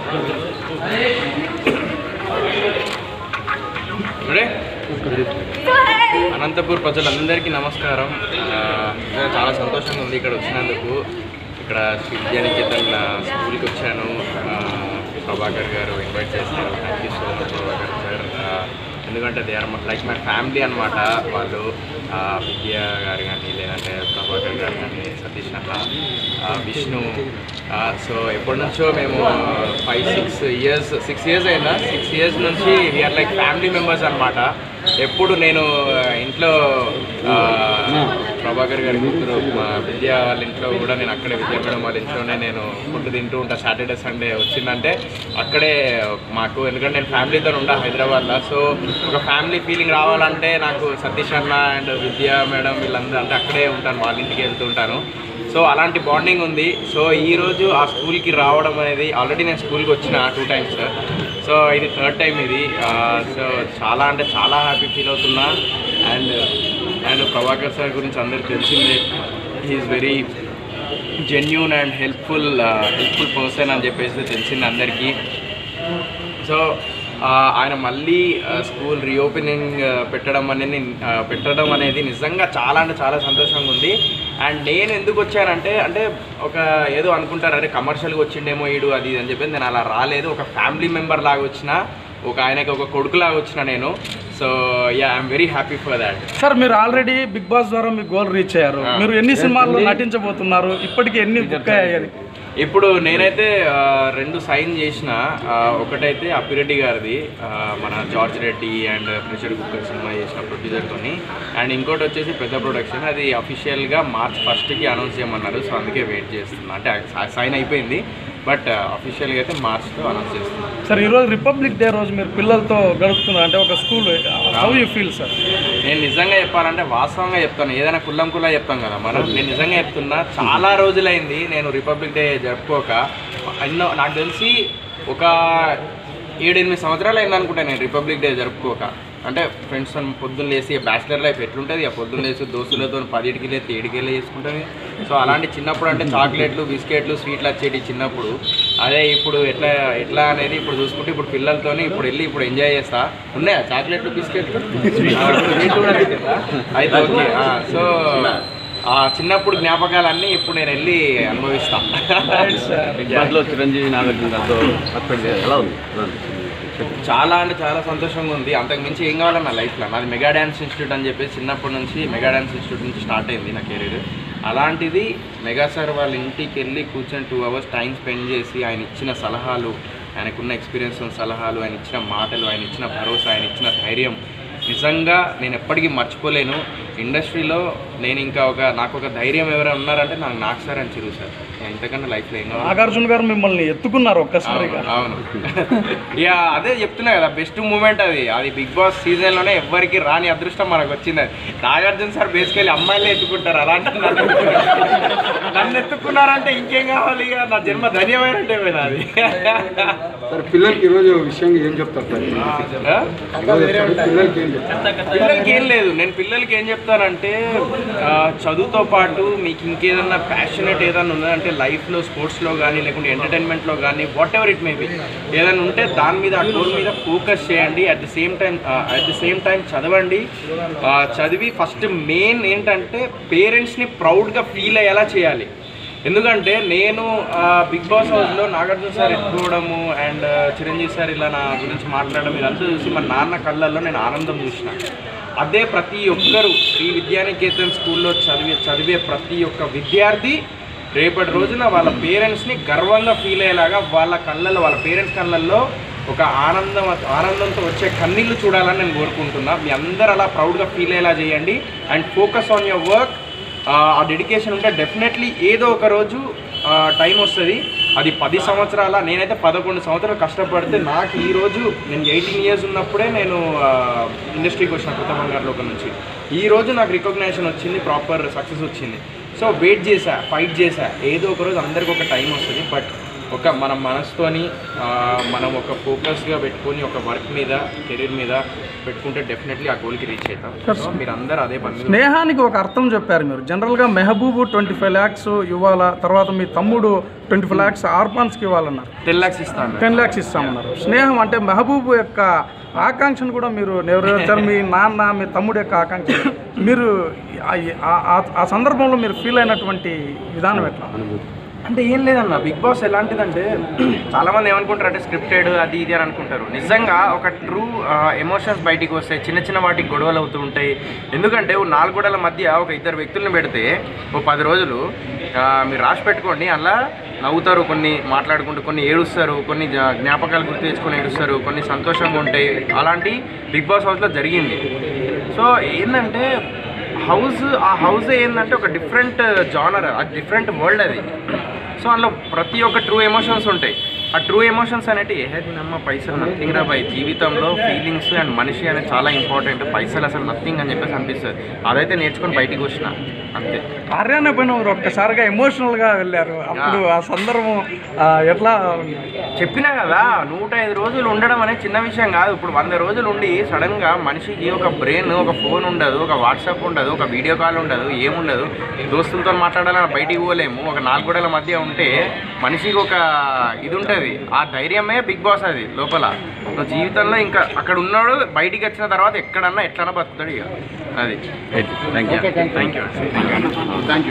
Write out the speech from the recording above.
Ready? Anantapur ప్రజలందరికీ నమస్కారం ఆ, నిజంగా చాలా సంతోషంగా ఉంది ఇక్కడ వచ్చినందుకు ఇక్కడ శ్రీ విద్యానికేతన్ ఆ, స్కూల్కి వచ్చాను ఆ, ప్రభాకర్ గారు ఇన్వైట్ చేశారు thank you so much Prabhakar sir ఆ, ఎందుకంటే they are like my family అనమాట వాళ్ళు ఆ, విద్య గారు కానీ లేదంటే ప్రభాకర్ గారు కానీ సతీష్ అన్న ఆ, విష్ణు సో ఎప్పటి నుంచో మేము five six years six years అయినా సిక్స్ ఇయర్స్ నుంచి వీఆర్ లైక్ ఫ్యామిలీ మెంబర్స్ అనమాట ఎప్పుడు నేను ఆ, ఇంట్లో ఆ, ప్రభాకర్ గారి కూతురు మా విద్య వాళ్ళ ఇంట్లో కూడా నేను అక్కడే విద్యా మేడం వాళ్ళ ఇంట్లోనే నేను ఫుడ్ తింటూ ఉంటా సాటర్డే సండే వచ్చిందంటే అక్కడే మాకు ఎందుకంటే నేను ఫ్యామిలీతో ఉంటా హైదరాబాద్లో సో ఒక ఫ్యామిలీ ఫీలింగ్ రావాలంటే నాకు సతీష్ అన్న అండ్ విద్య మేడం వీళ్ళందరూ అంటే అక్కడే ఉంటాను వాళ్ళ ఇంటికి వెళ్తుంటాను సో అలాంటి బాండింగ్ ఉంది సో ఈరోజు ఆ స్కూల్కి రావడం అనేది ఆల్రెడీ నేను స్కూల్కి వచ్చిన టూ టైమ్స్ సో ఇది థర్డ్ టైం ఇది సో చాలా అంటే చాలా హ్యాపీ ఫీల్ అవుతున్నా అండ్ అండ్ ప్రభాకర్ సార్ గురించి అందరికి తెలిసిందే he is very genuine and helpful helpful person అని చెప్పేసి తెలిసింది అందరికీ సో ఆ, ఆయన మళ్ళీ ఆ, స్కూల్ రీఓపెనింగ్ ఆ, పెట్టడం అనేది ఆ, పెట్టడం అనేది నిజంగా చాలా అంటే చాలా సంతోషంగా ఉంది అండ్ నేను ఎందుకు వచ్చానంటే అంటే ఒక ఏదో అనుకుంటారు అరే కమర్షియల్గా వచ్చిండేమో ఈడు అది ఇది అని చెప్పి నేను అలా రాలేదు ఒక ఫ్యామిలీ మెంబర్ లాగా వచ్చిన ఒక ఆయనకి ఒక కొడుకులాగా వచ్చిన నేను so ya I'm very happy for that sir మీరు ఆల్రెడీ బిగ్ బాస్ ద్వారా మీ గోల్ రీచ్ అయ్యారు ఆ. మీరు ఎన్ని సినిమాల్లో నటించబోతున్నారు ఇప్పటికి ఎన్ని బుక్ అయ్యాయి ఇప్పుడు నేనైతే ఆ, రెండు సైన్ చేసిన ఆ, ఒకటైతే అప్పిరెడ్డి గారిది ఆ, మన George Reddy and pressure cooker cinema చేసిన ప్రొడ్యూసర్తోని అండ్ ఇంకోటి వచ్చేసి పెద్ద ప్రొడక్షన్ అది అఫీషియల్గా మార్చ్ ఫస్ట్కి అనౌన్స్ చేయమన్నారు సో అందుకే వెయిట్ చేస్తున్నా అంటే సైన్ అయిపోయింది బట్ అఫీషియల్గా అయితే మార్చ్లో అనౌన్స్ చేస్తున్నాను సార్ ఈరోజు రిపబ్లిక్ డే రోజు మీరు పిల్లలతో గడుపుతున్నారు అంటే ఒక school how you feel sir నేను నిజంగా చెప్పాలంటే వాస్తవంగా చెప్తాను ఏదైనా కుల్లం కుల్లా చెప్తాం కదా మనం నేను నిజంగా చెప్తున్నా చాలా రోజులైంది నేను రిపబ్లిక్ డే జరుపుకోక ఎన్నో నాకు తెలిసి ఒక ఏడెనిమిది సంవత్సరాలు అయింది అనుకుంటా నేను రిపబ్లిక్ డే జరుపుకోక అంటే ఫ్రెండ్స్తో పొద్దున్న లేసి బ్యాచిలర్ లైఫ్ ఎట్లుంటుంది ఆ పొద్దున్న లేసి దోస్తులతో పదిటికి లేసి ఏడుకి వెళ్ళి చేసుకుంటుంది సో అలాంటి చిన్నప్పుడు అంటే చాక్లెట్లు బిస్కెట్లు స్వీట్లు వచ్చేటి చిన్నప్పుడు అదే ఇప్పుడు ఎట్లా ఎట్లా అనేది ఇప్పుడు చూసుకుంటే ఇప్పుడు పిల్లలతోని ఇప్పుడు వెళ్ళి ఇప్పుడు ఎంజాయ్ చేస్తా ఉన్నాయా చాక్లెట్లు బిస్కెట్లు ఆ, స్వీట్లు కూడా పెట్టిండ్రా? అయితే ఓకే ఆ, సో ఆ చిన్నప్పుడు జ్ఞాపకాలన్నీ ఇప్పుడు నేను వెళ్ళి అనుభవిస్తా దాంట్లో చిరంజీవి నాగార్జున గారితో హాస్పిటల్ ఎలా ఉంది చాలా అంటే చాలా సంతోషంగా ఉంది అంతకు మించి ఏం కావాలి నా లైఫ్లో నాది మెగా డ్యాన్స్ ఇన్స్టిట్యూట్ అని చెప్పేసి చిన్నప్పటి నుంచి మెగా డ్యాన్స్ ఇన్స్టిట్యూట్ నుంచి స్టార్ట్ అయింది నా కెరీర్ అలాంటిది మెగా సార్ వాళ్ళ ఇంటికి వెళ్ళి కూర్చొని టూ అవర్స్ టైం స్పెండ్ చేసి ఆయన ఇచ్చిన సలహాలు ఆయనకున్న ఎక్స్పీరియన్స్ సలహాలు ఆయన ఇచ్చిన మాటలు ఆయన ఇచ్చిన భరోసా ఆయన ఇచ్చిన ధైర్యం నిజంగా నేను ఎప్పటికీ మర్చిపోలేను ఇండస్ట్రీలో నేను ఇంకా ఒక నాకు ఒక ధైర్యం ఎవరైనా ఉన్నారంటే నాకు నాకు సార్ అని చిరు సార్ నేను ఇంతకన్నా లైఫ్లో ఏం కావాలి నాగార్జున గారు మిమ్మల్ని ఎత్తుకున్నారు ఒక్కసారిగా అవును ఇక అదే చెప్తున్నా కదా బెస్ట్ మూమెంట్ అది అది బిగ్ బాస్ సీజన్ లోనే ఎవ్వరికి రాని అదృష్టం మనకు వచ్చింది అది నాగార్జున సార్ బేసికలీ అమ్మాయిలే ఎత్తుకుంటారు అలాంటి నన్ను నన్ను ఎత్తుకున్నారంటే ఇంకేం కావాలి ఇక నా జన్మ ధన్యమైనట్టే పోయినా అది సార్ పిల్లలకి ఈరోజు విషయంగా ఏం చెప్తారు సార్ ఆ? ఈరోజు పిల్లలకి ఏం చెప్తారు పిల్లలకి ఏం లేదు నేను పిల్లలకి ఏం చెప్తానంటే ఆ, చదువుతో పాటు మీకు ఇంకేదన్నా ప్యాషనెట్ ఏదైనా ఉన్నదంటే లైఫ్లో స్పోర్ట్స్లో కానీ లేకుంటే ఎంటర్టైన్మెంట్లో కానీ whatever it may be ఏదైనా ఉంటే దాని మీద ఆ గోల్ మీద ఫోకస్ చేయండి at the same time at the same time చదవండి ఆ, చదివి ఫస్ట్ మెయిన్ ఏంటంటే పేరెంట్స్ని ప్రౌడ్గా ఫీల్ అయ్యేలా చేయాలి ఎందుకంటే నేను ఆ, బిగ్ బాస్ హౌస్లో నాగార్జున సార్ ఎత్తుకోవడము అండ్ చిరంజీవి సార్ ఇలా నా గురించి మాట్లాడడం ఇదంతా చూసి మా నాన్న కళ్ళల్లో నేను ఆనందం చూసిన అదే ప్రతి ఒక్కరు శ్రీ విద్యానికేతన్ స్కూల్లో చదివే చదివే ప్రతి ఒక్క విద్యార్థి రేపటి రోజున వాళ్ళ పేరెంట్స్ని గర్వంగా ఫీల్ అయ్యేలాగా వాళ్ళ కళ్ళల్లో వాళ్ళ పేరెంట్స్ కళ్ళల్లో ఒక ఆనందం ఆనందంతో వచ్చే కన్నీళ్లు చూడాలని నేను కోరుకుంటున్నా మీ అందరు అలా ప్రౌడ్గా ఫీల్ అయ్యేలా చేయండి and focus on your work ఆ డెడికేషన్ ఉంటే డెఫినెట్లీ ఏదో ఒక రోజు టైం వస్తుంది అది పది సంవత్సరాల నేనైతే పదకొండు సంవత్సరాలు కష్టపడితే నాకు ఈ రోజు నేను ఎయిటీన్ ఇయర్స్ ఉన్నప్పుడే నేను ఇండస్ట్రీకి వచ్చిన కొత్త బంగారు లోకం నుంచి ఈ రోజు నాకు రికగ్నైజేషన్ వచ్చింది ప్రాపర్ సక్సెస్ వచ్చింది సో వెయిట్ చేశా ఫైట్ చేశా ఏదో ఒక రోజు అందరికి ఒక టైం వస్తుంది బట్ ఒక మన మనసుతోని ఆ, మనం ఒక ఫోకస్గా పెట్టుకొని ఒక వర్క్ మీద కెరీర్ మీద పెట్టుకుంటే డెఫినెట్లీ ఆ గోల్కి రీచ్ అవుతాం సో మీరు అందరూ అదే పని మీద స్నేహానికి ఒక అర్థం చెప్పారు మీరు జనరల్గా మెహబూబు ట్వంటీ ఫైవ్ ల్యాక్స్ ఇవ్వాలా తర్వాత మీ తమ్ముడు ట్వంటీ ఫైవ్ ల్యాక్స్ ఆర్ఫాన్స్కి ఇవ్వాలన్నారు టెన్ ల్యాక్స్ ఇస్తాను టెన్ ల్యాక్స్ ఇస్తామన్నారు స్నేహం అంటే మెహబూబ్ యొక్క ఆకాంక్షను కూడా మీరు నెరవేర్చారు మీ నాన్న మీ తమ్ముడు యొక్క ఆకాంక్ష మీరు ఆ- ఆ- ఆ- ఆ సందర్భంలో మీరు ఫీల్ అయినటువంటి విధానం ఎట్లా అంటే ఏం లేదన్న బిగ్ బాస్ ఎలాంటిదంటే చాలామంది ఏమనుకుంటారు అంటే స్క్రిప్టెడ్ అది ఇది అని అనుకుంటారు నిజంగా ఒక ట్రూ ఎమోషన్స్ బయటికి వస్తాయి చిన్న చిన్న వాటికి గొడవలు అవుతూ ఉంటాయి ఎందుకంటే ఓ నాలుగు గోడల మధ్య ఒక ఇద్దరు వ్యక్తులను పెడితే ఓ పది రోజులు ఆ, మీరు రాసి పెట్టుకోండి అలా నవ్వుతారు కొన్ని మాట్లాడుకుంటూ కొన్ని ఏడుస్తారు కొన్ని జ- జ్ఞాపకాలు గుర్తు తెచ్చుకొని ఏడుస్తారు కొన్ని సంతోషంగా ఉంటాయి అలాంటి బిగ్ బాస్ హౌస్లో జరిగింది సో ఏంటంటే హౌస్ ఆ హౌస్ ఏంటంటే ఒక డిఫరెంట్ జానర్ అది డిఫరెంట్ వరల్డ్ అది సో అందులో ప్రతి ఒక్క ట్రూ ఎమోషన్స్ ఉంటాయి ఆ ట్రూ ఎమోషన్స్ అనేవి ఏది నమ్మ పైసలు నథింగ్ రా బై జీవితంలో ఫీలింగ్స్ అండ్ మనిషి అనేది చాలా ఇంపార్టెంట్ పైసలు అసలు నథింగ్ అని చెప్పేసి అనిపిస్తుంది అదైతే నేర్చుకొని బయటికి వచ్చిన అంతే ఆర్యాన పైన మీరు ఒక్కసారిగా ఎమోషనల్గా వెళ్ళారు అప్పుడు ఆ సందర్భం ఆ, ఎట్లా చెప్పినా కదా నూట ఐదు రోజులు ఉండడం అనేది చిన్న విషయం కాదు ఇప్పుడు వంద రోజులు ఉండి సడన్గా మనిషికి ఒక బ్రెయిన్ ఒక ఫోన్ ఉండదు ఒక వాట్సాప్ ఉండదు ఒక వీడియో కాల్ ఉండదు ఏముండదు దోస్తులతో మాట్లాడాలని బయటికి పోలేము ఒక నాలుగు గోడల మధ్య ఉంటే మనిషికి ఒక ఇది ఉంటుంది ఆ ధైర్యమే బిగ్ బాస్ అది లోపల నువ్వు జీవితంలో ఇంకా అక్కడ ఉన్నాడు బయటికి వచ్చిన తర్వాత ఎక్కడన్నా ఎట్లన్నా బతుకుతాడు ఇక అది thank you thank you thank you